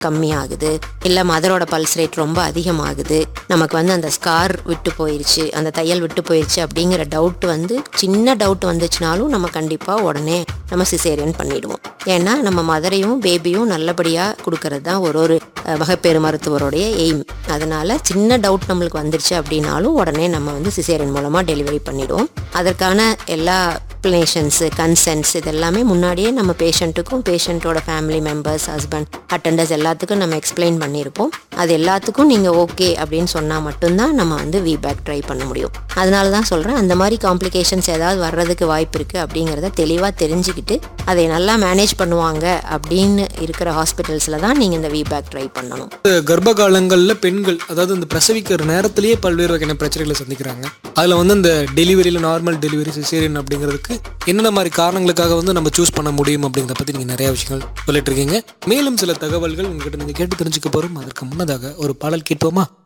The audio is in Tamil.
கம்மியாகுது இல்லை மதரோட பல்ஸ் ரேட் ரொம்ப அதிகமாகுது நமக்கு வந்து அந்த ஸ்கார் விட்டு போயிருச்சு அந்த தையல் விட்டு போயிருச்சு அப்படிங்கிற டவுட் வந்து சின்ன டவுட் வந்துச்சுனாலும் நம்ம கண்டிப்பாக உடனே நம்ம சிசேரியன் பண்ணிடுவோம் ஏன்னா நம்ம மதரையும் பேபியும் நல்லபடியாக கொடுக்கறது தான் ஒரு ஒரு அஹ், மகப்பேறு மருத்துவருடைய எய்ம் அதனால சின்ன டவுட் நம்மளுக்கு வந்துருச்சு அப்படின்னாலும் உடனே நம்ம வந்து சிசேரியன் மூலமாக டெலிவரி பண்ணிடுவோம் அதற்கான எல்லா எக்ஸ்பிளனேஷன்ஸு கன்சென்ட்ஸ் இதெல்லாமே முன்னாடியே நம்ம பேஷண்ட்டுக்கும் பேஷண்ட்டோட ஃபேமிலி மெம்பர்ஸ் ஹஸ்பண்ட் அட்டண்டர்ஸ் எல்லாத்துக்கும் நம்ம எக்ஸ்பிளைன் பண்ணியிருப்போம் அது எல்லாத்துக்கும் நீங்கள் ஓகே அப்படின்னு சொன்னால் மட்டும்தான் நம்ம வந்து விபேக் ட்ரை பண்ண முடியும் அதனால தான் சொல்கிறேன் அந்த மாதிரி காம்ப்ளிகேஷன்ஸ் ஏதாவது வர்றதுக்கு வாய்ப்பு இருக்குது அப்படிங்கிறத தெளிவாக தெரிஞ்சுக்கிட்டு அதை நல்லா மேனேஜ் பண்ணுவாங்க அப்படின்னு இருக்கிற ஹாஸ்பிட்டல்ஸில் தான் நீங்கள் இந்த விபேக் ட்ரை பண்ணணும் இந்த கர்ப்ப காலங்களில் பெண்கள் அதாவது இந்த பிரசவிக்கிற நேரத்திலேயே பல்வேறு வகையான பிரச்சனைகளை சந்திக்கிறாங்க அதில் வந்து இந்த டெலிவரியில் நார்மல் டெலிவரி சிசேரியன் அப்படிங்கிறதுக்கு என்னென்ன மாதிரி காரணங்களுக்காக வந்து நம்ம சூஸ் பண்ண முடியும் அப்படிங்கிறத பற்றி நீங்கள் நிறைய விஷயங்கள் சொல்லிட்டு இருக்கீங்க மேலும் சில தகவல்கள் உங்ககிட்ட நீங்கள் கேட்டு தெரிஞ்சுக்க போகிறோம் அதற்கு முன்னதாக ஒரு பாடல் கேட்போமா